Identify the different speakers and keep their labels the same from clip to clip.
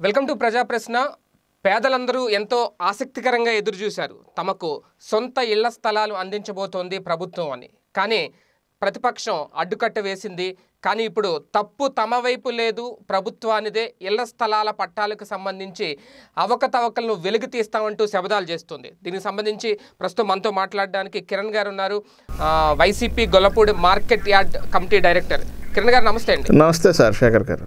Speaker 1: Welcome to ప్రజా ప్రశ్న పేదలందరూ ఎంతో ఆసక్తికరంగా ఎదురుచూశారు తమకు సొంత ఇళ్ల స్థలాలు అందించబోతోంది ప్రభుత్వం అని కానీ ప్రతిపక్షం అడ్డుకట్ట వేసింది కానీ ఇప్పుడు తప్పు తమ వైపు లేదు ప్రభుత్వానిదే ఇళ్ల స్థలాల పట్టాలకు సంబంధించి అవకతవకలను వెలుగు తీస్తామంటూ శబదాలు చేస్తుంది దీనికి సంబంధించి ప్రస్తుతం మనతో మాట్లాడడానికి కిరణ్ గారు ఉన్నారు ఆ, YCP Gollapudi market yard committee director Kiran గారు నమస్తే అండి
Speaker 2: నమస్తే సార్ శేఖర్ గారు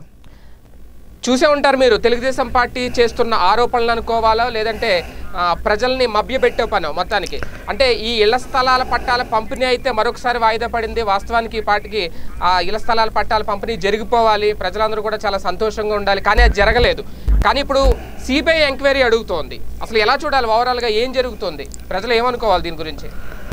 Speaker 1: చూసే ఉంటారు మీరు తెలుగుదేశం పార్టీ చేస్తున్న ఆరోపణలు అనుకోవాలో లేదంటే ఆ, ప్రజల్ని మభ్యపెట్టే పని మొత్తానికి అంటే ఈ ఇళ్ల స్థలాల పట్టాల పంపిణీ అయితే మరొకసారి వాయిదా పడింది వాస్తవానికి ఈ పార్టీకి ఆ ఇళ్ల స్థలాల పట్టాల పంపిణీ జరిగిపోవాలి ప్రజలందరూ కూడా చాలా సంతోషంగా ఉండాలి కానీ అది జరగలేదు కానీ ఇప్పుడు సిబిఐ ఎంక్వైరీ అడుగుతోంది అసలు ఎలా చూడాలి ఓవరాల్గా ఏం జరుగుతుంది ప్రజలు ఏమనుకోవాలి దీని గురించి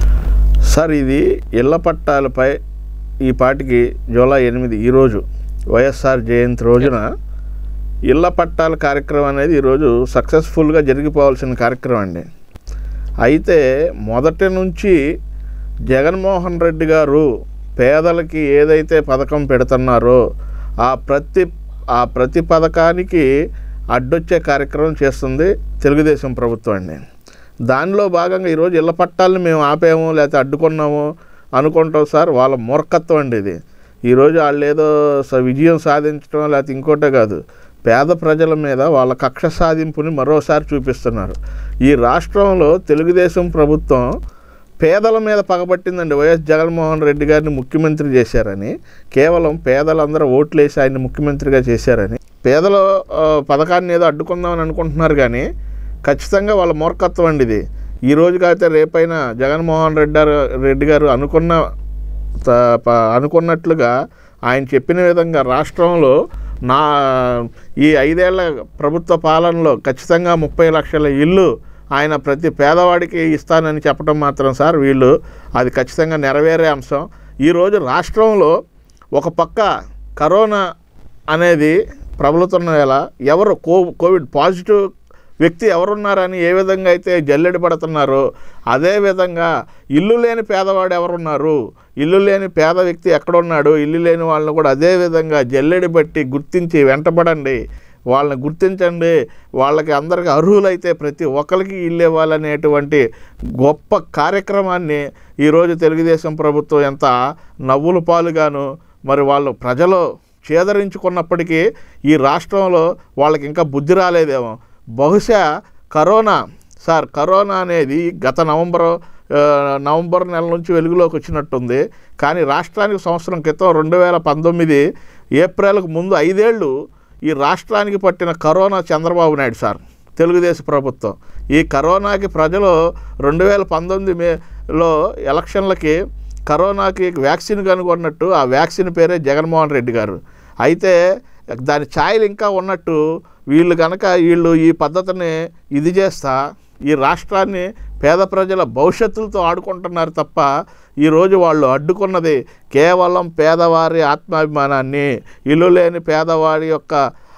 Speaker 2: సార్ ఇది ఇళ్ల పట్టాలపై ఈ పాటికి జూలై ఎనిమిది ఈరోజు వైఎస్ఆర్ జయంతి రోజున ఇళ్ల పట్టాల కార్యక్రమం అనేది ఈరోజు సక్సెస్ఫుల్గా జరిగిపోవాల్సిన కార్యక్రమం అండి అయితే మొదటి నుంచి జగన్మోహన్ రెడ్డి గారు పేదలకి ఏదైతే పథకం పెడుతున్నారో ఆ ప్రతి ఆ ప్రతి పథకానికి అడ్డొచ్చే కార్యక్రమం చేస్తుంది తెలుగుదేశం ప్రభుత్వం అండి దానిలో భాగంగా ఈరోజు ఇళ్ల పట్టాలను మేము ఆపాము లేకపోతే అడ్డుకున్నాము అనుకుంటాం సార్ వాళ్ళ మూర్ఖత్వం అండి ఇది ఈరోజు వాళ్ళు ఏదో స- విజయం సాధించడం లేకపోతే ఇంకోటే కాదు పేద ప్రజల మీద వాళ్ళ కక్ష సాధింపుని మరోసారి చూపిస్తున్నారు ఈ రాష్ట్రంలో తెలుగుదేశం ప్రభుత్వం పేదల మీద పగబట్టిందండి వైఎస్ జగన్మోహన్ రెడ్డి గారిని ముఖ్యమంత్రి చేశారని కేవలం పేదలందరూ ఓట్లేసి ఆయన్ని ముఖ్యమంత్రిగా చేశారని పేదల ఆ, పథకాన్ని ఏదో అడ్డుకుందామని అనుకుంటున్నారు కానీ ఖచ్చితంగా వాళ్ళ మూర్ఖత్వం అండి ఇది ఈ రోజు కాకపోతే రేపైనా జగన్మోహన్ రెడ్డి గారు- రెడ్డి గారు అనుకున్న త- ప- అనుకున్నట్లుగా ఆయన చెప్పిన విధంగా రాష్ట్రంలో నా ఈ ఐదేళ్ల ప్రభుత్వ పాలనలో ఖచ్చితంగా ముప్పై లక్షల ఇల్లు ఆయన ప్రతి పేదవాడికి ఇస్తానని చెప్పడం మాత్రం సార్ వీళ్ళు అది ఖచ్చితంగా నెరవేరే అంశం ఈరోజు రాష్ట్రంలో ఒక పక్క కరోనా అనేది ప్రబలుతున్న వేళ ఎవరు కో కోవిడ్ పాజిటివ్ వ్యక్తి ఎవరున్నారని ఏ విధంగా అయితే జల్లెడ పడుతున్నారో అదేవిధంగా ఇల్లు లేని పేదవాడు ఎవరున్నారు ఇల్లు లేని పేద వ్యక్తి ఎక్కడున్నాడు ఇల్లు లేని వాళ్ళని కూడా అదే విధంగా జల్లెడ బట్టి గుర్తించి వెంటబడండి వాళ్ళని గుర్తించండి వాళ్ళకి అందరికి అర్హులైతే ప్రతి ఒక్కరికి ఇల్లు ఇవ్వాలనేటువంటి గొప్ప కార్యక్రమాన్ని ఈరోజు తెలుగుదేశం ప్రభుత్వం ఎంత నవ్వుల పాలుగాను మరి వాళ్ళు ప్రజలు చేదరించుకున్నప్పటికీ ఈ రాష్ట్రంలో వాళ్ళకి ఇంకా బుద్ధి రాలేదేమో బహుశా కరోనా సార్ కరోనా అనేది గత నవంబర్ ఆ, నవంబర్ నెల నుంచి వెలుగులోకి వచ్చినట్టుంది కానీ రాష్ట్రానికి సంవత్సరం క్రితం రెండు వేల పంతొమ్మిది ఏప్రిల్కు ముందు ఐదేళ్ళు ఈ రాష్ట్రానికి పట్టిన కరోనా చంద్రబాబు నాయుడు సార్ తెలుగుదేశం ప్రభుత్వం ఈ కరోనాకి ప్రజలు రెండు వేల పంతొమ్మిది మేలో ఎలక్షన్లకి కరోనాకి వ్యాక్సిన్ కనుగొన్నట్టు ఆ వ్యాక్సిన్ పేరే జగన్మోహన్ రెడ్డి గారు అయితే దాని ఛాయలు ఇంకా ఉన్నట్టు వీళ్ళు కనుక వీళ్ళు ఈ పద్ధతిని ఇది చేస్తా ఈ రాష్ట్రాన్ని పేద ప్రజల భవిష్యత్తులతో ఆడుకుంటున్నారు తప్ప ఈరోజు వాళ్ళు అడ్డుకున్నది కేవలం పేదవారి ఆత్మాభిమానాన్ని ఇల్లు లేని పేదవాడి యొక్క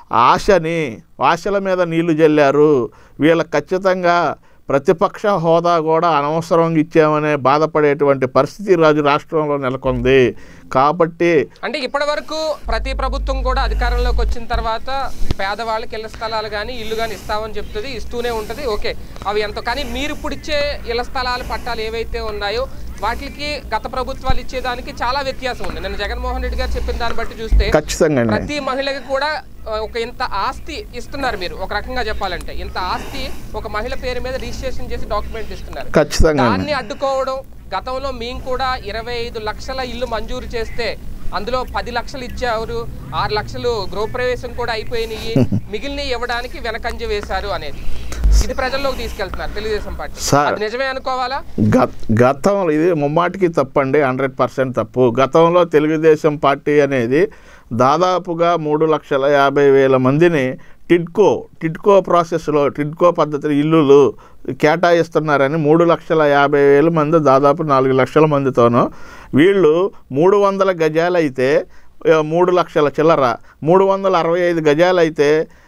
Speaker 2: ఆశని ఆశల మీద నీళ్లు జల్లారు వీళ్ళకి ఖచ్చితంగా ప్రతిపక్ష హోదా కూడా అనవసరంగా ఇచ్చామనే బాధపడేటువంటి పరిస్థితి రాజు రాష్ట్రంలో నెలకొంది కాబట్టి
Speaker 1: అంటే ఇప్పటి వరకు ప్రతి ప్రభుత్వం కూడా అధికారంలోకి వచ్చిన తర్వాత పేదవాళ్ళకి ఇళ్ల స్థలాలు కానీ ఇల్లు కానీ ఇస్తామని చెప్తుంది ఇస్తూనే ఉంటుంది ఓకే అవి ఎంత కానీ మీరు ఇప్పుడు ఇచ్చే ఇళ్ల స్థలాల పట్టాలు ఏవైతే ఉన్నాయో వాటికి గత ప్రభుత్వాలు ఇచ్చేదానికి చాలా వ్యత్యాసం ఉంది నేను జగన్మోహన్ రెడ్డి గారు చెప్పిన దాన్ని బట్టి చూస్తే
Speaker 2: ఖచ్చితంగా అండి
Speaker 1: ప్రతి మహిళకి కూడా ఆ, ఒక ఇంత ఆస్తి ఇస్తున్నారు మీరు ఒక రకంగా చెప్పాలంటే ఇంత ఆస్తి ఒక మహిళ పేరు మీద రిజిస్ట్రేషన్ చేసి డాక్యుమెంట్ ఇస్తున్నారు
Speaker 2: ఖచ్చితంగా అండి.
Speaker 1: దాన్ని అడ్డుకోవడం గతంలో మేము కూడా ఇరవై ఐదు లక్షల ఇల్లు మంజూరు చేస్తే అందులో పది లక్షలు ఇచ్చారు ఆరు లక్షలు గృహప్రవేశం కూడా అయిపోయినాయి మిగిలిన ఇవ్వడానికి వెనకంజ వేశారు అనేది ఇది ప్రజల్లోకి తీసుకెళ్తున్నారు తెలుగుదేశం పార్టీ
Speaker 2: సార్.
Speaker 1: అది నిజమే అనుకోవాలా
Speaker 2: గత గతంలో ఇది ముమ్మాటికి తప్పండి హండ్రెడ్ పర్సెంట్ తప్పు గతంలో తెలుగుదేశం పార్టీ అనేది దాదాపుగా మూడు లక్షల యాభై వేల మందిని టిడ్కో టిడ్కో ప్రాసెస్లో టిడ్కో పద్ధతిలో ఇల్లులు కేటాయిస్తున్నారని మూడు లక్షల యాభై వేల మంది దాదాపు నాలుగు లక్షల మందితోనూ వీళ్ళు మూడు వందల గజాలు అయితే ఆ, మూడు లక్షల చిల్లర మూడు వందల అరవై ఐదు గజాలు అయితే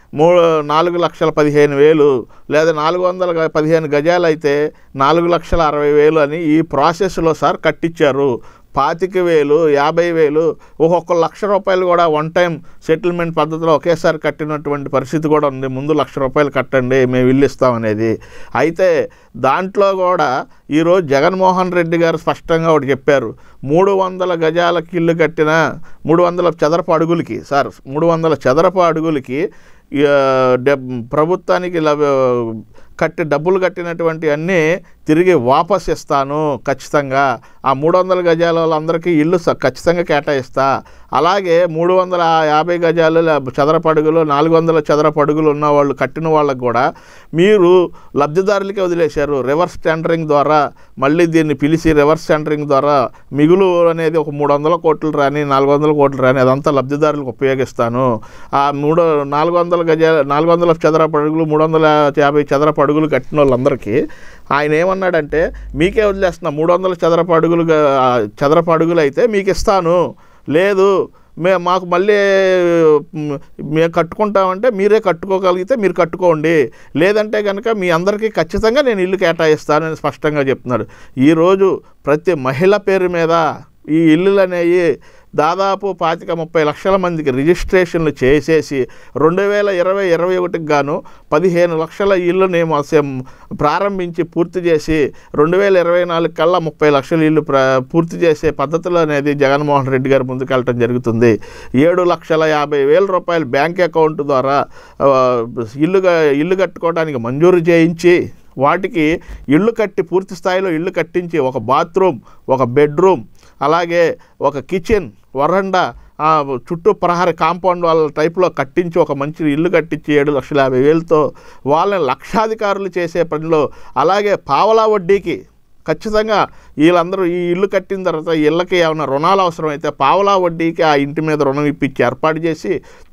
Speaker 2: మూడు నాలుగు లక్షల పదిహేను వేలు లేదా నాలుగు వందల గ- పదిహేను గజాలు అయితే నాలుగు లక్షల అరవై వేలు అని ఈ ప్రాసెస్లో సార్ కట్టించారు పాతిక వేలు యాభై వేలు ఒక్కొక్క లక్ష రూపాయలు కూడా వన్ టైం సెటిల్మెంట్ పద్ధతిలో ఒకేసారి కట్టినటువంటి పరిస్థితి కూడా ఉంది ముందు లక్ష రూపాయలు కట్టండి మేము ఇల్లు ఇస్తామనేది అయితే దాంట్లో కూడా ఈరోజు జగన్మోహన్ రెడ్డి గారు స్పష్టంగా ఒకటి చెప్పారు మూడు వందల గజాలకి ఇల్లు కట్టిన మూడు వందల చదరపు అడుగులకి సార్ మూడు వందల చదరపు అడుగులకి ఆ, డెబ్ ప్రభుత్వానికి లభ కట్టి డబ్బులు కట్టినటువంటి అన్నీ తిరిగి వాపస్ ఇస్తాను ఖచ్చితంగా ఆ మూడు వందల గజాల వాళ్ళందరికీ ఇల్లు స- ఖచ్చితంగా కేటాయిస్తా అలాగే మూడు వందల యాభై గజాలు లే- చదరపు అడుగులు నాలుగు వందల చదరపు అడుగులు ఉన్న వాళ్ళు కట్టిన వాళ్ళకు కూడా మీరు లబ్ధిదారులకే వదిలేశారు రివర్స్ టెండరింగ్ ద్వారా మళ్ళీ దీన్ని పిలిచి రివర్స్ టెండరింగ్ ద్వారా మిగులు అనేది ఒక మూడు వందల కోట్లు రాని నాలుగు వందల కోట్లు రాని అదంతా లబ్ధిదారులకు ఉపయోగిస్తాను ఆ మూడు నాలుగు వందల గజ నాలుగు వందల చదరపు అడుగులు మూడు వందల యాభై చదరపు అడుగులు కట్టిన వాళ్ళందరికీ ఆయన ఏమన్నాడంటే మీకే వదిలేస్తున్నా మూడు వందల చదరపు అడుగులు గా- చదరపు అడుగులు అయితే మీకు ఇస్తాను లేదు మే మాకు మళ్ళీ మ్, మేము కట్టుకుంటామంటే మీరే కట్టుకోగలిగితే మీరు కట్టుకోండి లేదంటే కనుక మీ అందరికీ ఖచ్చితంగా నేను ఇల్లు కేటాయిస్తానని స్పష్టంగా చెప్తున్నాడు ఈరోజు ప్రతి మహిళ పేరు మీద ఈ ఇల్లులు అనేవి దాదాపు పాతిక ముప్పై లక్షల మందికి రిజిస్ట్రేషన్లు చేసేసి రెండు వేల ఇరవై ఇరవై ఒకటికి గాను పదిహేను లక్షల ఇల్లుని మొత్తం ప్రారంభించి పూర్తి చేసి రెండు వేల ఇరవై నాలుగు కల్లా ముప్పై లక్షల ఇల్లు ప్ర పూర్తి చేసే పద్ధతిలో అనేది జగన్మోహన్ రెడ్డి గారు ముందుకెళ్ళటం జరుగుతుంది ఏడు లక్షల యాభై వేల రూపాయలు బ్యాంక్ అకౌంట్ ద్వారా ఆ, ఇల్లుగా ఇల్లు కట్టుకోవడానికి మంజూరు చేయించి వాటికి ఇల్లు కట్టి పూర్తి స్థాయిలో ఇల్లు కట్టించి ఒక బాత్రూమ్ ఒక బెడ్రూమ్ అలాగే ఒక కిచెన్ వరండా ఆ, చుట్టూ ప్రహరీ కాంపౌండ్ వాళ్ళ టైప్లో కట్టించి ఒక మంచి ఇల్లు కట్టించి ఏడు లక్షల యాభై వేలతో వాళ్ళని లక్షాధికారులు చేసే పనిలో అలాగే పావలా వడ్డీకి ఖచ్చితంగా వీళ్ళందరూ ఈ ఇల్లు కట్టిన తర్వాత ఈ ఇళ్ళకి ఏమైనా రుణాలు అవసరమైతే పావలా వడ్డీకి ఆ ఇంటి మీద రుణం ఇప్పించి ఏర్పాటు చేసి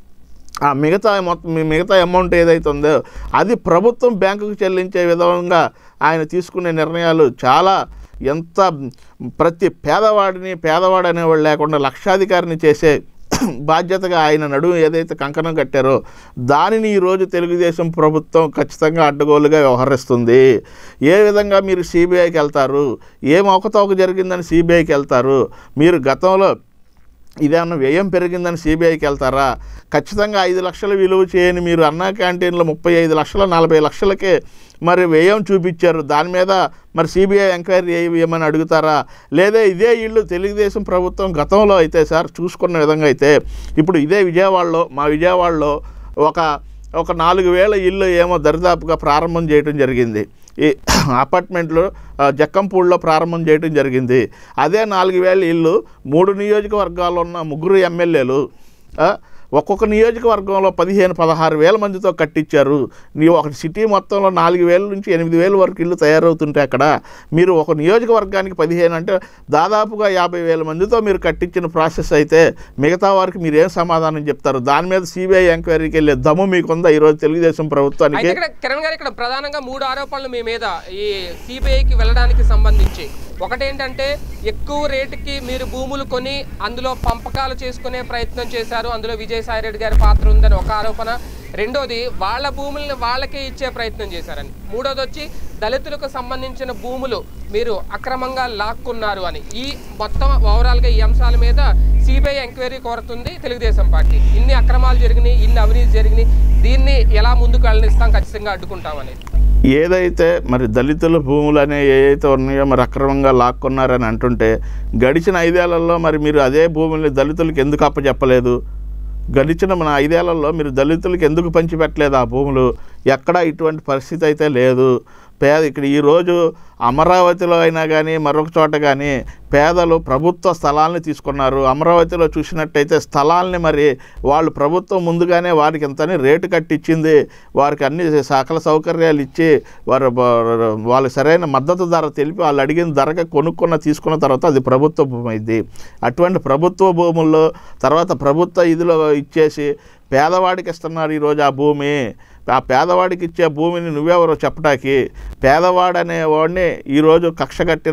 Speaker 2: ఆ మిగతా మొత్తం మీ మిగతా అమౌంట్ ఏదైతే ఉందో అది ప్రభుత్వం బ్యాంకుకు చెల్లించే విధంగా ఆయన తీసుకునే నిర్ణయాలు చాలా ఎంత ప్రతి పేదవాడిని పేదవాడు అనేవాడు లేకుండా లక్షాధికారిని చేసే బాధ్యతగా ఆయన నడుము ఏదైతే కంకణం కట్టారో దానిని ఈరోజు తెలుగుదేశం ప్రభుత్వం ఖచ్చితంగా అడ్డగోలుగా వ్యవహరిస్తుంది ఏ విధంగా మీరు సిబిఐకి వెళ్తారు ఏం అవకతవక జరిగిందని సిబిఐకి వెళ్తారు మీరు గతంలో ఇదేమన్నా వ్యయం పెరిగిందని సిబిఐకి వెళ్తారా ఖచ్చితంగా ఐదు లక్షలు విలువ చేయని మీరు అన్నా క్యాంటీన్లో ముప్పై ఐదు లక్షల నలభై లక్షలకే మరి వ్యయం చూపించారు దాని మీద మరి సిబిఐ ఎంక్వైరీ చేయమని అడుగుతారా లేదా ఇదే ఇల్లు తెలుగుదేశం ప్రభుత్వం గతంలో అయితే సార్ చూసుకున్న విధంగా అయితే ఇప్పుడు ఇదే విజయవాడలో మా విజయవాడలో ఒక ఒక నాలుగు వేల ఇల్లు ఏమో దరిదాపుగా ప్రారంభం చేయడం జరిగింది ఈ అపార్ట్మెంట్లు ఆ, జక్కంపూడిలో ప్రారంభం చేయడం జరిగింది అదే నాలుగు వేల ఇల్లు మూడు నియోజకవర్గాల్లో ఉన్న ముగ్గురు ఎమ్మెల్యేలు ఆ, ఒక్కొక్క నియోజకవర్గంలో పదిహేను పదహారు వేల మందితో కట్టించారు నీ ఒక సిటీ మొత్తంలో నాలుగు వేల నుంచి ఎనిమిది వేల వరకు ఇల్లు తయారవుతుంటే అక్కడ మీరు ఒక నియోజకవర్గానికి పదిహేను అంటే దాదాపుగా యాభై వేల మందితో మీరు కట్టించిన ప్రాసెస్ అయితే మిగతా వారికి మీరు ఏం సమాధానం చెప్తారు దాని మీద సిబిఐ ఎంక్వైరీకి వెళ్ళే దమ్ము మీకుందా ఈరోజు తెలుగుదేశం ప్రభుత్వానికి
Speaker 1: అయితే ఇక్కడ కిరణ్ గారు ఇక్కడ ప్రధానంగా మూడు ఆరోపణలు మీ మీద ఈ సిబిఐకి వెళ్ళడానికి సంబంధించి ఒకటేంటంటే ఎక్కువ రేటుకి మీరు భూములు కొని అందులో పంపకాలు చేసుకునే ప్రయత్నం చేశారు అందులో విజయసాయి రెడ్డి గారి పాత్ర ఉందని ఒక ఆరోపణ రెండోది వాళ్ళ భూముల్ని వాళ్ళకే ఇచ్చే ప్రయత్నం చేశారని మూడోది వచ్చి దళితులకు సంబంధించిన భూములు మీరు అక్రమంగా లాక్కున్నారు అని ఈ మొత్తం ఓవరాల్గా ఈ అంశాల మీద సిబిఐ ఎంక్వైరీ కోరుతుంది తెలుగుదేశం పార్టీ ఇన్ని అక్రమాలు జరిగినాయి ఇన్ని అవినీతి జరిగినాయి దీన్ని ఎలా ముందుకు వెళ్ళనిస్తాం ఖచ్చితంగా అడ్డుకుంటామనేది
Speaker 2: ఏదైతే మరి దళితుల భూములు అనే ఏవైతే ఉన్నాయో మరి అక్రమంగా లాక్కున్నారని అంటుంటే గడిచిన ఐదేళ్లలో మరి మీరు అదే భూముల్ని దళితులకు ఎందుకు అప్పచెప్పలేదు గడిచిన మన ఐదేళ్లలో మీరు దళితులకు ఎందుకు పంచిపెట్టలేదు ఆ భూములు ఎక్కడా ఇటువంటి పరిస్థితి అయితే లేదు పేద ఇక్కడ ఈరోజు అమరావతిలో అయినా కానీ మరొక చోట కానీ పేదలు ప్రభుత్వ స్థలాల్ని తీసుకున్నారు అమరావతిలో చూసినట్టయితే స్థలాల్ని మరి వాళ్ళు ప్రభుత్వం ముందుగానే వారికి ఎంతని రేటు కట్టించింది వారికి అన్ని సకల సౌకర్యాలు ఇచ్చి వారు బ- వాళ్ళు సరైన మద్దతు ధర తెలిపి వాళ్ళు అడిగిన ధరకే కొనుక్కున్న తీసుకున్న తర్వాత అది ప్రభుత్వ భూమి అయింది అటువంటి ప్రభుత్వ భూముల్లో తర్వాత ప్రభుత్వ ఇదిలో ఇచ్చేసి పేదవాడికి ఇస్తున్నారు ఈరోజు ఆ భూమి ఆ పేదవాడికి ఇచ్చే భూమిని నువ్వెవరో చెప్పటానికి పేదవాడు అనేవాడిని ఈరోజు కక్ష కట్టిన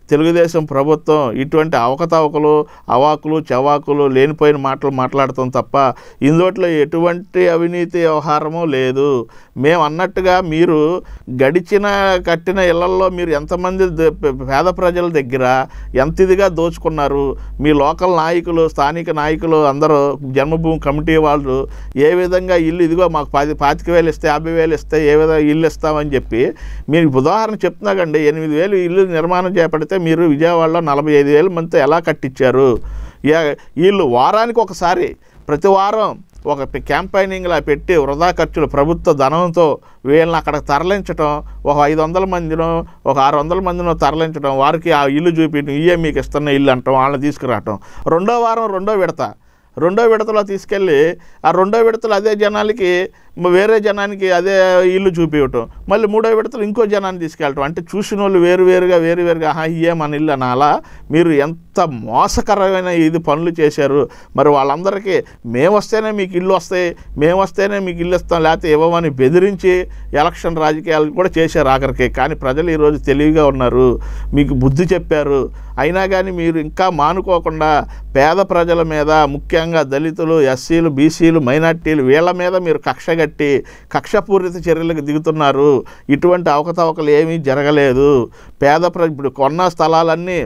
Speaker 2: తెలుగుదేశం ప్రభుత్వం ఇటువంటి అవకతవకలు అవాకులు చవాకులు లేనిపోయిన మాటలు మాట్లాడతాం తప్ప ఇందులో ఎటువంటి అవినీతి వ్యవహారము లేదు మేము అన్నట్టుగా మీరు గడిచిన కట్టిన ఇళ్లల్లో మీరు ఎంతమంది ద- పే- పేద ప్రజల దగ్గర ఎంత ఇదిగా దోచుకున్నారు మీ లోకల్ నాయకులు స్థానిక నాయకులు అందరూ జన్మభూమి కమిటీ వాళ్ళు ఏ విధంగా ఇల్లు ఇదిగో మాకు పది పాతిక వేలు ఇస్తే యాభై వేలు ఇస్తే ఏ విధంగా ఇల్లు ఇస్తామని చెప్పి మీరు ఉదాహరణ చెప్తున్నాకండి ఎనిమిది వేలు ఇల్లు నిర్మాణం చేపడితే మీరు విజయవాడలో నలభై ఐదు వేల మందితో ఎలా కట్టించారు ఏ- వీళ్ళు వారానికి ఒకసారి ప్రతి వారం ఒక క్యాంపైనింగ్లా పెట్టి వృధా ఖర్చులు ప్రభుత్వ ధనంతో వీళ్ళని అక్కడ తరలించడం ఒక ఐదు వందల మందినో ఒక ఆరు వందల మందినో తరలించడం వారికి ఆ ఇల్లు చూపించడం ఇయ్యే మీకు ఇస్తున్న ఇల్లు అంటాం వాళ్ళని తీసుకురావటం రెండో వారం రెండో విడత రెండో విడతలో తీసుకెళ్ళి ఆ రెండో విడతలో అదే జనాలకి మ- వేరే జనానికి అదే ఇల్లు చూపించటం మళ్ళీ మూడో విడతలు ఇంకో జనాన్ని తీసుకెళ్ళటం అంటే చూసిన వాళ్ళు వేరు వేరుగా వేరు వేరుగా ఆహా ఇయ్యే మన ఇల్లు అనాలా మీరు ఎంత మోసకరమైన ఇది పనులు చేశారు మరి వాళ్ళందరికీ మేము వస్తేనే మీకు ఇల్లు వస్తాయి మేము వస్తేనే మీకు ఇల్లు ఇస్తాం లేకపోతే ఇవ్వమని బెదిరించి ఎలక్షన్ రాజకీయాలు కూడా చేశారు ఆఖరికి కానీ ప్రజలు ఈరోజు తెలివిగా ఉన్నారు మీకు బుద్ధి చెప్పారు అయినా కానీ మీరు ఇంకా మానుకోకుండా పేద ప్రజల మీద ముఖ్యంగా దళితులు ఎస్సీలు బీసీలు మైనార్టీలు వీళ్ళ మీద మీరు కక్ష కట్టి కక్షపూరిత చర్యలకు దిగుతున్నారు ఇటువంటి అవకతవకలు ఏమీ జరగలేదు పేద ప్ర ఇప్పుడు కొన్న స్థలాలన్నీ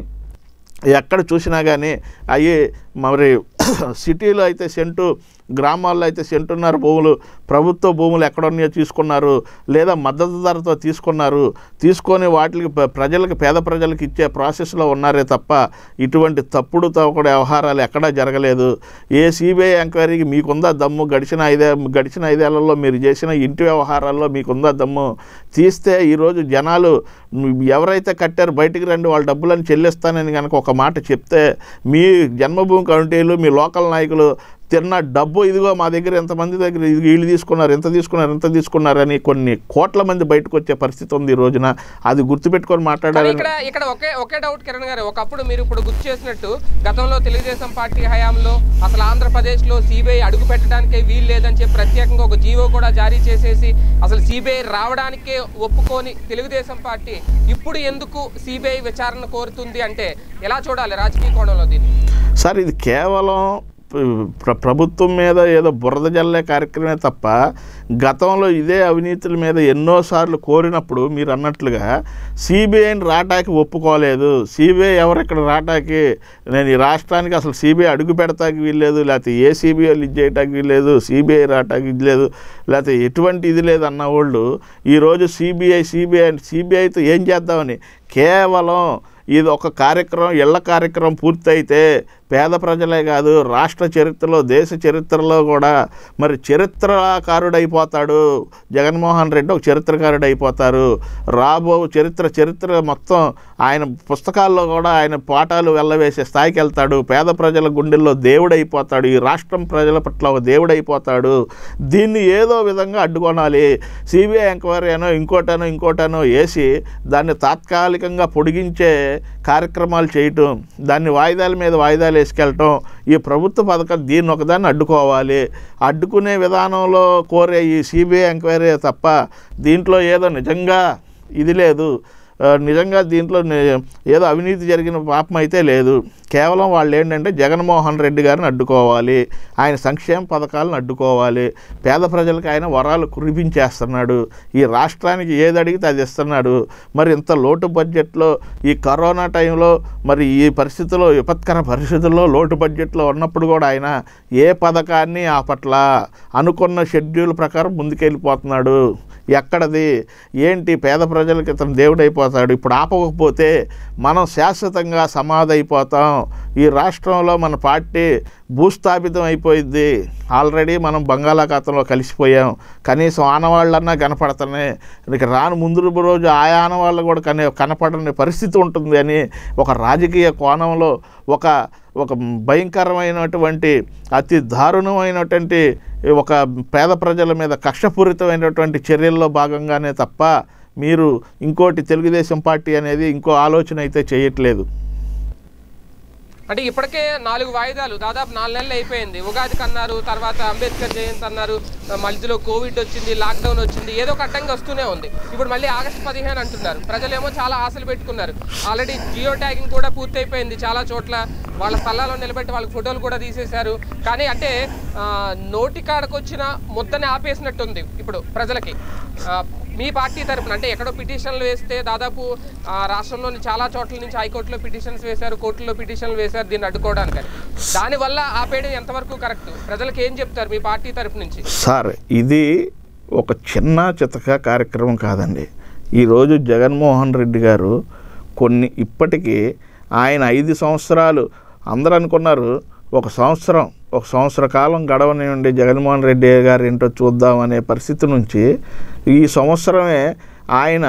Speaker 2: ఎక్కడ చూసినా కానీ అవి మరి సిటీలో అయితే సెంటు గ్రామాల్లో అయితే సెంటున్నర భూములు ప్రభుత్వ భూములు ఎక్కడున్నాయో తీసుకున్నారు లేదా మద్దతు ధరతో తీసుకున్నారు తీసుకొని వాటికి ప్ర- ప్రజలకు పేద ప్రజలకు ఇచ్చే ప్రాసెస్లో ఉన్నారే తప్ప ఇటువంటి తప్పుడు తవ్వకూడ వ్యవహారాలు ఎక్కడా జరగలేదు ఏ సిబిఐ ఎంక్వైరీకి మీకుందా దమ్ము గడిచిన ఐదే గడిచిన ఐదేళ్లలో మీరు చేసిన ఇంటి వ్యవహారాల్లో మీకుందా దమ్ము తీస్తే ఈరోజు జనాలు ఎవరైతే కట్టారో బయటికి రండి వాళ్ళ డబ్బులను చెల్లిస్తానని కనుక ఒక మాట చెప్తే మీ జన్మభూమి కమిటీలు మీ లోకల్ నాయకులు తిన్న డబ్బు ఇదిగో మా దగ్గర ఎంతమంది దగ్గర ఇది వీళ్ళు తీసుకున్నారు ఎంత తీసుకున్నారు ఎంత తీసుకున్నారని కొన్ని కోట్ల మంది బయటకు వచ్చే పరిస్థితి ఉంది ఈ రోజున అది గుర్తుపెట్టుకొని
Speaker 1: కానీ
Speaker 2: మాట్లాడాలని
Speaker 1: ఇక్కడ ఇక్కడ ఒకే ఒకే డౌట్ కిరణ్ గారు ఒకప్పుడు మీరు ఇప్పుడు గుర్తు చేసినట్టు గతంలో తెలుగుదేశం పార్టీ హయాంలో అసలు ఆంధ్రప్రదేశ్ లో సిబిఐ అడుగు పెట్టడానికే వీలు లేదని చెప్పి ప్రత్యేకంగా ఒక జీవో కూడా జారీ చేసేసి అసలు సిబిఐ రావడానికే ఒప్పుకొని తెలుగుదేశం పార్టీ ఇప్పుడు ఎందుకు సిబిఐ విచారణ కోరుతుంది అంటే ఎలా చూడాలి రాజకీయ కోణంలో దీన్ని
Speaker 2: సార్ ఇది కేవలం ప్ర ప్రభుత్వం మీద ఏదో బురద జల్లే కార్యక్రమే తప్ప గతంలో ఇదే అవినీతుల మీద ఎన్నోసార్లు కోరినప్పుడు మీరు అన్నట్లుగా సిబిఐని రాటాకి ఒప్పుకోలేదు సిబిఐ ఎవరు ఇక్కడ రాటాకి నేను ఈ రాష్ట్రానికి అసలు సిబిఐ అడుగు పెడతాకి వీల్లేదు లేకపోతే ఏ సిబిఐలు ఇది చేయటానికి వీల్లేదు సిబిఐ రాటాకి ఇది లేదు లేకపోతే ఎటువంటి ఇది లేదు అన్న వాళ్ళు ఈరోజు సిబిఐ సిబిఐ సిబిఐతో ఏం చేద్దామని కేవలం ఇది ఒక కార్యక్రమం ఇళ్ల కార్యక్రమం పూర్తయితే పేద ప్రజలే కాదు రాష్ట్ర చరిత్రలో దేశ చరిత్రలో కూడా మరి చరిత్రకారుడు అయిపోతాడు జగన్మోహన్ రెడ్డి ఒక చరిత్రకారుడు అయిపోతారు రాబో చరిత్ర చరిత్ర మొత్తం ఆయన పుస్తకాల్లో కూడా ఆయన పాఠాలు వెళ్ళవేసే స్థాయికి వెళ్తాడు పేద ప్రజల గుండెల్లో దేవుడు అయిపోతాడు ఈ రాష్ట్రం ప్రజల పట్ల ఒక దేవుడు అయిపోతాడు దీన్ని ఏదో విధంగా అడ్డుకొనాలి సిబిఐ ఎంక్వైరీ అనో ఇంకోటనో ఇంకోటనో వేసి దాన్ని తాత్కాలికంగా పొడిగించే కార్యక్రమాలు చేయటం దాన్ని వాయిదాల మీద వాయిదాలు వేసుకెళ్ళటం ఈ ప్రభుత్వ పథకం దీన్ని ఒకదాన్ని అడ్డుకోవాలి అడ్డుకునే విధానంలో కోరే ఈ సిబిఐ ఎంక్వైరీ తప్ప దీంట్లో ఏదో నిజంగా ఇది లేదు ఆ, నిజంగా దీంట్లో ని- ఏదో అవినీతి జరిగిన పాపం అయితే లేదు కేవలం వాళ్ళు ఏంటంటే జగన్మోహన్ రెడ్డి గారిని అడ్డుకోవాలి ఆయన సంక్షేమ పథకాలను అడ్డుకోవాలి పేద ప్రజలకు ఆయన వరాలు కురిపించేస్తున్నాడు ఈ రాష్ట్రానికి ఏది అడిగితే అది ఇస్తున్నాడు మరి ఇంత లోటు బడ్జెట్లో ఈ కరోనా టైంలో మరి ఈ పరిస్థితుల్లో విపత్కర పరిస్థితుల్లో లోటు బడ్జెట్లో ఉన్నప్పుడు కూడా ఆయన ఏ పథకాన్ని ఆ పట్ల అనుకున్న షెడ్యూల్ ప్రకారం ముందుకెళ్ళిపోతున్నాడు ఎక్కడది ఏంటి పేద ప్రజలకి ఇతను దేవుడైపోతాడు ఇప్పుడు ఆపకపోతే మనం శాశ్వతంగా సమాధి అయిపోతాం ఈ రాష్ట్రంలో మన పార్టీ భూస్థాపితం అయిపోయింది ఆల్రెడీ మనం బంగాళాఖాతంలో కలిసిపోయాం కనీసం ఆనవాళ్ళన్నా కనపడుతున్నాయి ఇక రాను ముందు రోజు ఆయా ఆనవాళ్ళు కూడా కనే కనపడని పరిస్థితి ఉంటుంది అని ఒక రాజకీయ కోణంలో ఒక ఒక భయంకరమైనటువంటి అతి దారుణమైనటువంటి ఒక పేద ప్రజల మీద కక్షపూరితమైనటువంటి చర్యల్లో భాగంగానే తప్ప మీరు ఇంకోటి తెలుగుదేశం పార్టీ అనేది ఇంకో ఆలోచన అయితే చేయట్లేదు
Speaker 1: అంటే ఇప్పటికే నాలుగు వాయిదాలు దాదాపు నాలుగు నెలలు అయిపోయింది ఉగాదికి అన్నారు తర్వాత అంబేద్కర్ జయంతి అన్నారు మధ్యలో కోవిడ్ వచ్చింది లాక్డౌన్ వచ్చింది ఏదో ఒక అడ్డంగా వస్తూనే ఉంది ఇప్పుడు మళ్ళీ ఆగస్టు పదిహేను అంటున్నారు ప్రజలేమో చాలా ఆశలు పెట్టుకున్నారు ఆల్రెడీ జియో ట్యాగింగ్ కూడా పూర్తయిపోయింది చాలా చోట్ల వాళ్ళ స్థలాల్లో నిలబెట్టి వాళ్ళకి ఫోటోలు కూడా తీసేశారు కానీ అంటే ఆ, నోటి కాడకు వచ్చిన ముద్దని ఆపేసినట్టుంది ఇప్పుడు ప్రజలకి ఆ, మీ పార్టీ తరపున అంటే ఎక్కడో పిటిషన్లు వేస్తే దాదాపు ఆ, రాష్ట్రంలోని చాలా చోట్ల నుంచి హైకోర్టులో పిటిషన్స్ వేశారు కోర్టులో పిటిషన్లు వేశారు దీన్ని అడ్డుకోవడానికి దానివల్ల ఆపేయడం ఎంతవరకు కరెక్ట్ ప్రజలకు ఏం చెప్తారు మీ పార్టీ తరపు నుంచి
Speaker 2: సార్ ఇది ఒక చిన్న చితక కార్యక్రమం కాదండి ఈరోజు జగన్మోహన్ రెడ్డి గారు కొన్ని ఇప్పటికీ ఆయన ఐదు సంవత్సరాలు అందరూ అనుకున్నారు ఒక సంవత్సరం ఒక సంవత్సర కాలం గడవనివ్వండి జగన్మోహన్ రెడ్డి గారు ఏంటో చూద్దాం అనే పరిస్థితి నుంచి ఈ సంవత్సరమే ఆయన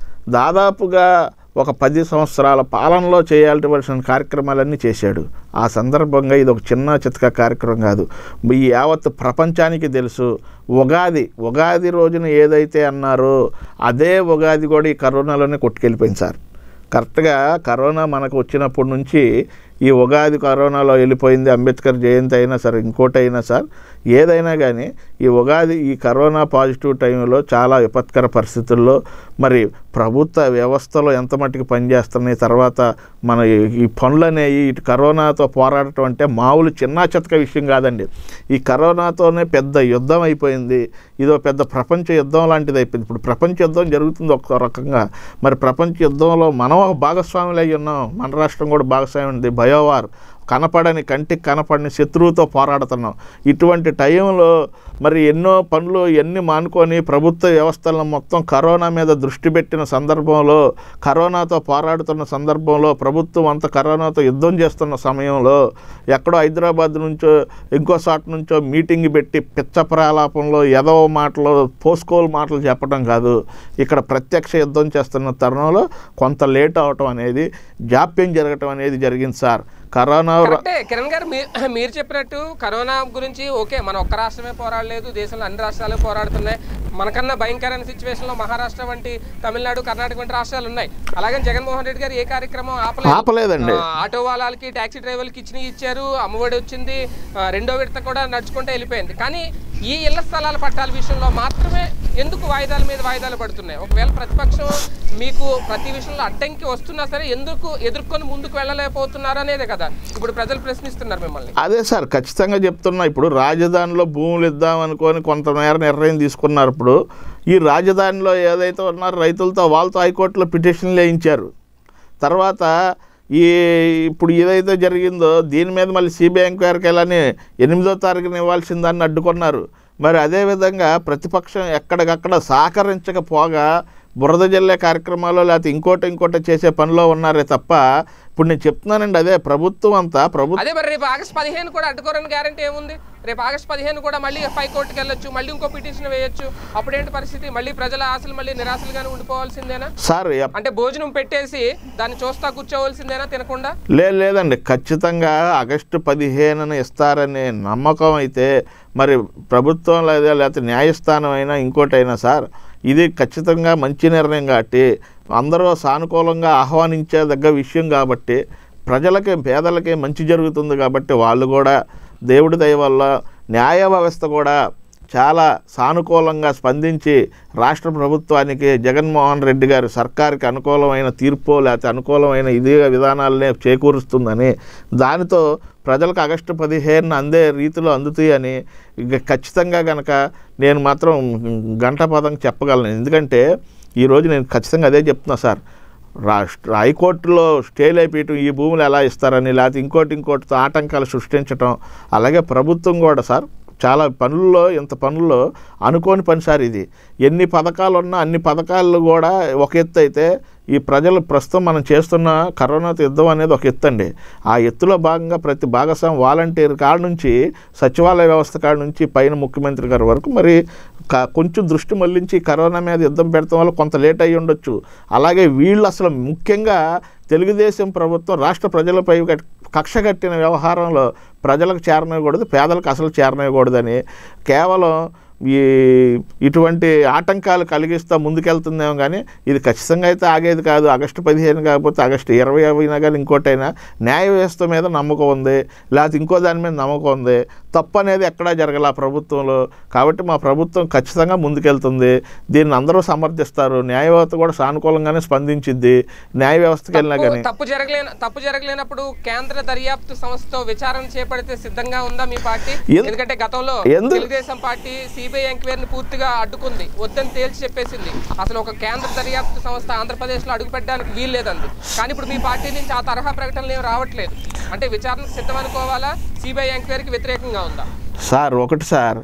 Speaker 2: దాదాపుగా ఒక పది సంవత్సరాల పాలనలో చేయాల్సిన కార్యక్రమాలన్నీ చేశాడు ఆ సందర్భంగా ఇది ఒక చిన్న చితక కార్యక్రమం కాదు ఈ యావత్ ప్రపంచానికి తెలుసు ఉగాది ఉగాది రోజున ఏదైతే అన్నారో అదే ఉగాది కూడా ఈ కరోనాలోనే కొట్టుకెళ్ళిపోయింది సార్ కరెక్ట్గా కరోనా మనకు వచ్చినప్పటి నుంచి ఈ ఉగాది కరోనాలో వెళ్ళిపోయింది అంబేద్కర్ జయంతి అయినా సరే ఇంకోటి అయినా సార్ ఏదైనా కానీ ఈ ఉగాది ఈ కరోనా పాజిటివ్ టైంలో చాలా విపత్కర పరిస్థితుల్లో మరి ప్రభుత్వ వ్యవస్థలో ఎంత మట్టుకు పనిచేస్తున్నాయి తర్వాత మన ఈ- ఈ పనులు అనేవి ఇటు కరోనాతో పోరాడటం అంటే మామూలు చిన్న చితక విషయం కాదండి ఈ కరోనాతోనే పెద్ద యుద్ధం అయిపోయింది ఇదో పెద్ద ప్రపంచ యుద్ధం లాంటిది అయిపోయింది ఇప్పుడు ప్రపంచ యుద్ధం జరుగుతుంది ఒక రకంగా మరి ప్రపంచ యుద్ధంలో మనం ఒక భాగస్వాములు అయి ఉన్నాం మన రాష్ట్రం కూడా భాగస్వామి ఉంది బయోవార్ కనపడని కంటికి కనపడని శత్రువుతో పోరాడుతున్నాం ఇటువంటి టైంలో మరి ఎన్నో పనులు ఎన్ని మానుకొని ప్రభుత్వ వ్యవస్థలను మొత్తం కరోనా మీద దృష్టి పెట్టిన సందర్భంలో కరోనాతో పోరాడుతున్న సందర్భంలో ప్రభుత్వం అంత కరోనాతో యుద్ధం చేస్తున్న సమయంలో ఎక్కడో హైదరాబాద్ నుంచో ఇంకో చోట నుంచో మీటింగ్ పెట్టి పిచ్చ ప్రలాపంలో ఎదవ మాటలు పోస్కోల్ మాటలు చెప్పడం కాదు ఇక్కడ ప్రత్యక్ష యుద్ధం చేస్తున్న తరుణంలో కొంత లేట్ అవటం అనేది జాప్యం జరగటం అనేది జరిగింది సార్ కరోనా
Speaker 1: కరెక్టే కిరణ్ గారు మీ- మీరు చెప్పినట్టు కరోనా గురించి ఓకే మన ఒక్క రాష్ట్రమే పోరాడలేదు దేశంలో అన్ని రాష్ట్రాలు పోరాడుతున్నాయి మనకన్నా భయంకరమైన సిచ్యువేషన్ లో మహారాష్ట్ర వంటి తమిళనాడు కర్ణాటక వంటి రాష్ట్రాలు ఉన్నాయి అలాగే జగన్మోహన్ రెడ్డి గారు ఏ కార్యక్రమం ఆపలేదు
Speaker 2: ఆపలేదండి
Speaker 1: ఆ, ఆటో వాళ్ళకి టాక్సీ డ్రైవర్లకి ఇచ్చినవి ఇచ్చారు అమ్మఒడి వచ్చింది ఆ, రెండో విడత కూడా నడుచుకుంటే వెళ్ళిపోయింది కానీ ఈ ఇళ్ల స్థలాల పట్టాల విషయంలో మాత్రమే ఎందుకు వాయిదాల మీద వాయిదాలు పడుతున్నాయి ఒకవేళ ప్రతిపక్షం మీకు ప్రతి విషయంలో అడ్డంకి వస్తున్నా సరే ఎందుకు ఎదుర్కొని ముందుకు వెళ్ళలేకపోతున్నారు అనేదే కదా ఇప్పుడు ప్రజలు ప్రశ్నిస్తున్నారు మిమ్మల్ని
Speaker 2: అదే సార్ ఖచ్చితంగా చెప్తున్నా ఇప్పుడు రాజధానిలో భూములు ఇద్దాం అనుకొని కొంతమేర నిర్ణయం తీసుకున్నారు ఇప్పుడు ఈ రాజధానిలో ఏదైతే ఉన్నారో రైతులతో వాళ్ళతో హైకోర్టులో పిటిషన్లు వేయించారు తర్వాత ఈ ఇప్పుడు ఏదైతే జరిగిందో దీని మీద మళ్ళీ సిబిఐ ఎంక్వైరీకి వెళ్ళని ఎనిమిదో తారీఖున ఇవ్వాల్సిన దాన్ని అడ్డుకున్నారు మరి అదేవిధంగా ప్రతిపక్షం ఎక్కడికక్కడ సహకరించకపోగా బురద జల్లే కార్యక్రమాల్లో లేకపోతే ఇంకోటి ఇంకోటి చేసే పనిలో ఉన్నారే తప్ప ఇప్పుడు నేను చెప్తున్నానండి అదే ప్రభుత్వం అంతా ప్రభుత్వం
Speaker 1: అదే మరి రేపు ఆగస్ట్ పదిహేను కూడా అడ్డుకోరని గ్యారంటీ ఏముంది రేపు ఆగస్ట్ పదిహేను కూడా మళ్ళీ పై కోర్టుకి వెళ్ళొచ్చు మళ్ళీ ఇంకో పిటిషన్ వేయొచ్చు అప్పుడేంటి పరిస్థితి మళ్ళీ ప్రజల ఆశలు మళ్ళీ నిరాశలుగానే ఉండిపోవాల్సిందేనా
Speaker 2: సార్ ఎప్-
Speaker 1: అంటే భోజనం పెట్టేసి దాన్ని చూస్తా కూర్చోవలసిందేనా తినకుండా
Speaker 2: లేదు లేదండి ఖచ్చితంగా ఆగస్టు పదిహేనున ఇస్తారనే నమ్మకం అయితే మరి ప్రభుత్వం లేదా లేకపోతే న్యాయస్థానం అయినా ఇంకోటైనా సార్ ఇది ఖచ్చితంగా మంచి నిర్ణయం కాబట్టి అందరూ సానుకూలంగా ఆహ్వానించేదగ్గ విషయం కాబట్టి ప్రజలకి పేదలకి మంచి జరుగుతుంది కాబట్టి వాళ్ళు కూడా దేవుడి దయ వల్ల న్యాయ వ్యవస్థ కూడా చాలా సానుకూలంగా స్పందించి రాష్ట్ర ప్రభుత్వానికి జగన్మోహన్ రెడ్డి గారి సర్కార్కి అనుకూలమైన తీర్పు లేకపోతే అనుకూలమైన ఇదే విధానాలనే చేకూరుస్తుందని దానితో ప్రజలకు ఆగస్టు పదిహేను అందే రీతిలో అందుతాయని ఇక ఖచ్చితంగా కనుక నేను మాత్రం గంట పదం చెప్పగలను ఎందుకంటే ఈరోజు నేను ఖచ్చితంగా అదే చెప్తున్నా సార్ రాష్ట్ర హైకోర్టులో స్టేలు అయిపోయటం ఈ భూములు ఎలా ఇస్తారని లేకపోతే ఇంకోటి ఇంకోటితో ఆటంకాలు సృష్టించటం అలాగే ప్రభుత్వం కూడా సార్ చాలా పనుల్లో ఇంత పనుల్లో అనుకోని పని సార్ ఇది ఎన్ని పథకాలు ఉన్నా అన్ని పథకాలు కూడా ఒక ఎత్తు అయితే ఈ ప్రజలు ప్రస్తుతం మనం చేస్తున్న కరోనాతో యుద్ధం అనేది ఒక ఎత్తు అండి ఆ ఎత్తులో భాగంగా ప్రతి భాగస్వామి వాలంటీర్ కాడ నుంచి సచివాలయ వ్యవస్థ కాడ నుంచి పైన ముఖ్యమంత్రి గారి వరకు మరి క- కొంచెం దృష్టి మళ్లించి కరోనా మీద యుద్ధం పెడతాం వల్ల కొంత లేట్ అయ్యి ఉండొచ్చు అలాగే వీళ్ళు అసలు ముఖ్యంగా తెలుగుదేశం ప్రభుత్వం రాష్ట్ర ప్రజలపై కట్- కక్ష కట్టిన వ్యవహారంలో ప్రజలకు చేరనివ్వకూడదు పేదలకు అసలు చేరనివ్వకూడదని కేవలం ఈ ఇటువంటి ఆటంకాలు కలిగిస్తూ ముందుకెళ్తుందేమో కానీ ఇది ఖచ్చితంగా అయితే ఆగేది కాదు ఆగస్టు పదిహేను కాకపోతే ఆగస్టు ఇరవై అయినా కానీ ఇంకోటైనా న్యాయ వ్యవస్థ మీద నమ్మకం ఉంది లేకపోతే ఇంకో దాని మీద నమ్మకం ఉంది తప్పు అనేది ఎక్కడా జరగల ఆ ప్రభుత్వంలో కాబట్టి మా ప్రభుత్వం ఖచ్చితంగా ముందుకెళ్తుంది దీన్ని అందరూ సమర్థిస్తారు న్యాయ వ్యవస్థ కూడా సానుకూలంగానే స్పందించిద్ది న్యాయ వ్యవస్థకి వెళ్ళినా
Speaker 1: తప్పు-
Speaker 2: కానీ
Speaker 1: తప్పు జరగలేన తప్పు జరగలేనప్పుడు కేంద్ర దర్యాప్తు సంస్థతో విచారణ చేపడితే సిద్ధంగా ఉందా మీ పార్టీ
Speaker 2: ఎందు-
Speaker 1: ఎందుకంటే గతంలో
Speaker 2: ఎందు-
Speaker 1: తెలుగుదేశం పార్టీ సిబిఐ ఎంక్వైరీని పూర్తిగా అడ్డుకుంది వద్దని తేల్చి చెప్పేసింది అసలు ఒక కేంద్ర దర్యాప్తు సంస్థ ఆంధ్రప్రదేశ్ లో అడుగు పెట్టడానికి వీలు లేదంది కానీ ఇప్పుడు మీ పార్టీ నుంచి ఆ తరహా ప్రకటనలు ఏమి రావట్లేదు అంటే విచారణ సిద్ధం అనుకోవాలా సిబిఐ ఎంక్వైరీకి వ్యతిరేకంగా ఉందా
Speaker 2: సార్ ఒకటి సార్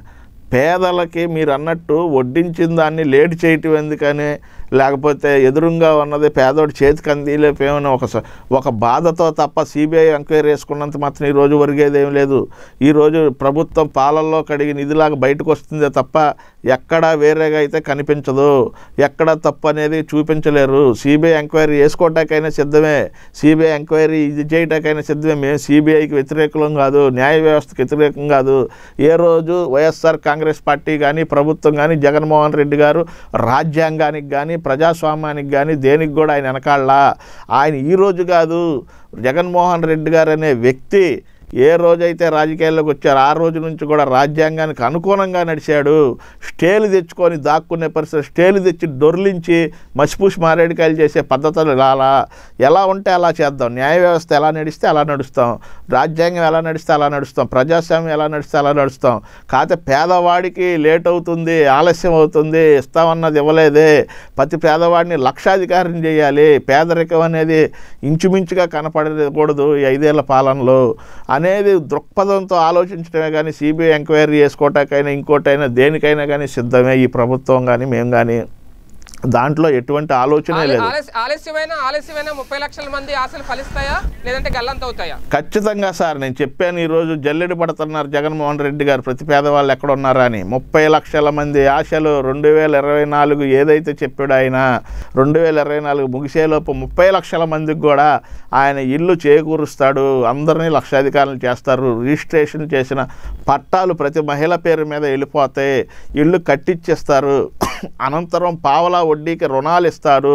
Speaker 2: పేదలకి మీరు అన్నట్టు వడ్డించిన దాన్ని లేట్ చేయటం ఎందుకని లేకపోతే ఎదురుగా ఉన్నది పేదోడి చేతికి అందిలేపేమని ఒక స- ఒక బాధతో తప్ప సిబిఐ ఎంక్వైరీ వేసుకున్నంత మాత్రం ఈ రోజు ఒరిగేదేం లేదు ఈరోజు ప్రభుత్వం పాలల్లో కడిగి నిధిలాగా బయటకు వస్తుందే తప్ప ఎక్కడా వేరేగా అయితే కనిపించదు ఎక్కడ తప్పు అనేది చూపించలేరు సిబిఐ ఎంక్వైరీ వేసుకోవటానికైనా సిద్ధమే సిబిఐ ఎంక్వైరీ ఇది చేయటానికైనా సిద్ధమే మేము సిబిఐకి వ్యతిరేకం కాదు న్యాయ వ్యవస్థకు వ్యతిరేకం కాదు ఏ రోజు వైఎస్ఆర్ కాంగ్రెస్ పార్టీ కానీ ప్రభుత్వం కానీ జగన్మోహన్ రెడ్డి గారు రాజ్యాంగానికి కానీ ప్రజాస్వామ్యానికి కానీ దేనికి కూడా ఆయన వెనకాళ్ళ ఆయన ఈ రోజు కాదు జగన్మోహన్ రెడ్డి గారు అనే వ్యక్తి ఏ రోజైతే రాజకీయాల్లోకి వచ్చారో ఆ రోజు నుంచి కూడా రాజ్యాంగానికి అనుకూలంగా నడిచాడు స్టేలు తెచ్చుకొని దాక్కునే పరిస్థితి స్టేలు తెచ్చి దొర్లించి మసిపూసి మారేడికాయలు చేసే పద్ధతులు అలా ఎలా ఉంటే అలా చేద్దాం న్యాయ వ్యవస్థ ఎలా నడిస్తే అలా నడుస్తాం రాజ్యాంగం ఎలా నడిస్తే అలా నడుస్తాం ప్రజాస్వామ్యం ఎలా నడిస్తే అలా నడుస్తాం కాకపోతే పేదవాడికి లేట్ అవుతుంది ఆలస్యం అవుతుంది ఇస్తామన్నది ఇవ్వలేదే ప్రతి పేదవాడిని లక్షాధికారం చేయాలి పేదరికం అనేది ఇంచుమించుగా కనపడకూడదు ఈ ఐదేళ్ల పాలనలో అనేది దృక్పథంతో ఆలోచించడమే కానీ సిబిఐ ఎంక్వైరీ చేసుకోవటానికైనా ఇంకోటైనా దేనికైనా కానీ సిద్ధమే ఈ ప్రభుత్వం కానీ మేము కానీ దాంట్లో ఎటువంటి ఆలోచనే
Speaker 1: ఆల-
Speaker 2: లేదు
Speaker 1: ఆలస్య- ఆలస్యమైన ఆలస్యమైన ముప్పై లక్షల మంది ఆశలు ఫలిస్తాయా లేదంటే గల్లంత అవుతాయా
Speaker 2: ఖచ్చితంగా సార్ నేను చెప్పాను ఈరోజు జల్లెడ పడుతున్నారు జగన్మోహన్ రెడ్డి గారు ప్రతి పేదవాళ్ళు ఎక్కడ ఉన్నారా అని ముప్పై లక్షల మంది ఆశలు రెండు వేల ఇరవై నాలుగు ఏదైతే చెప్పాడో ఆయన రెండు వేల ఇరవై నాలుగు ముగిసేలోపు ముప్పై లక్షల మందికి కూడా ఆయన ఇల్లు చేకూరుస్తాడు అందరినీ లక్షాధికారులు చేస్తారు రిజిస్ట్రేషన్ చేసిన పట్టాలు ప్రతి మహిళ పేరు మీద వెళ్ళిపోతాయి ఇల్లు కట్టిచ్చేస్తారు అనంతరం పావలా వడ్డీకి రుణాలు ఇస్తారు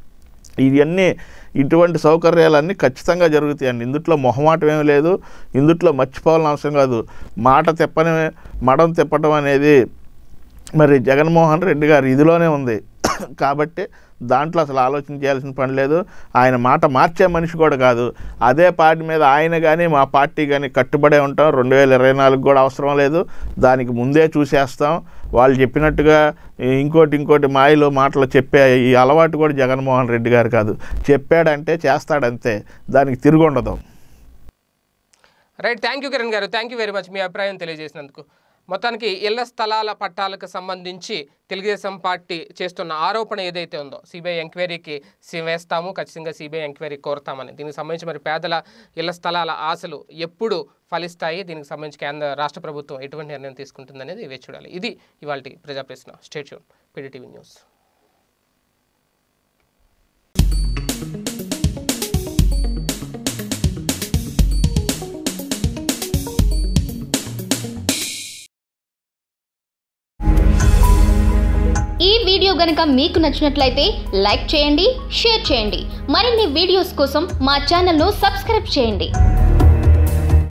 Speaker 2: ఇవన్నీ ఇటువంటి సౌకర్యాలన్నీ ఖచ్చితంగా జరుగుతాయండి ఇందుట్లో మొహమాటం ఏమీ లేదు ఇందుట్లో మర్చిపోవాలని అవసరం కాదు మాట తిప్పని మడం తిప్పడం అనేది మరి జగన్మోహన్ రెడ్డి గారు ఇదిలోనే ఉంది కాబట్టి దాంట్లో అసలు ఆలోచన చేయాల్సిన పని లేదు ఆయన మాట మార్చే మనిషి కూడా కాదు అదే పార్టీ మీద ఆయన కానీ మా పార్టీ కానీ కట్టుబడే ఉంటాం రెండు వేల ఇరవై నాలుగు కూడా అవసరం లేదు దానికి ముందే చూసేస్తాం వాళ్ళు చెప్పినట్టుగా ఇంకోటి ఇంకోటి మాయలు మాటలు చెప్పే ఈ అలవాటు కూడా జగన్మోహన్ రెడ్డి గారు కాదు చెప్పాడంటే చేస్తాడంతే దానికి తిరుగుండదు
Speaker 1: రైట్ థ్యాంక్ యూ కిరణ్ గారు థ్యాంక్ యూ వెరీ మచ్ మీ అభిప్రాయం తెలియజేసినందుకు మొత్తానికి ఇళ్ల స్థలాల పట్టాలకు సంబంధించి తెలుగుదేశం పార్టీ చేస్తున్న ఆరోపణ ఏదైతే ఉందో సిబిఐ ఎంక్వైరీకి సి- వేస్తాము ఖచ్చితంగా సిబిఐ ఎంక్వైరీ కోరుతామని దీనికి సంబంధించి మరి పేదల ఇళ్ల స్థలాల ఆశలు ఎప్పుడు ఫలిస్తాయి దీనికి సంబంధించి కేంద్ర రాష్ట్ర ప్రభుత్వం ఎటువంటి నిర్ణయం తీసుకుంటుందనేది వేచి చూడాలి ఇది ఇవాళ ప్రజా ప్రశ్న స్టేట్యూన్ పీడీటీవీ న్యూస్
Speaker 3: ఈ వీడియో గనుక మీకు నచ్చినట్లయితే లైక్ చేయండి షేర్ చేయండి మరిన్ని వీడియోస్ కోసం మా ఛానల్ను సబ్స్క్రైబ్ చేయండి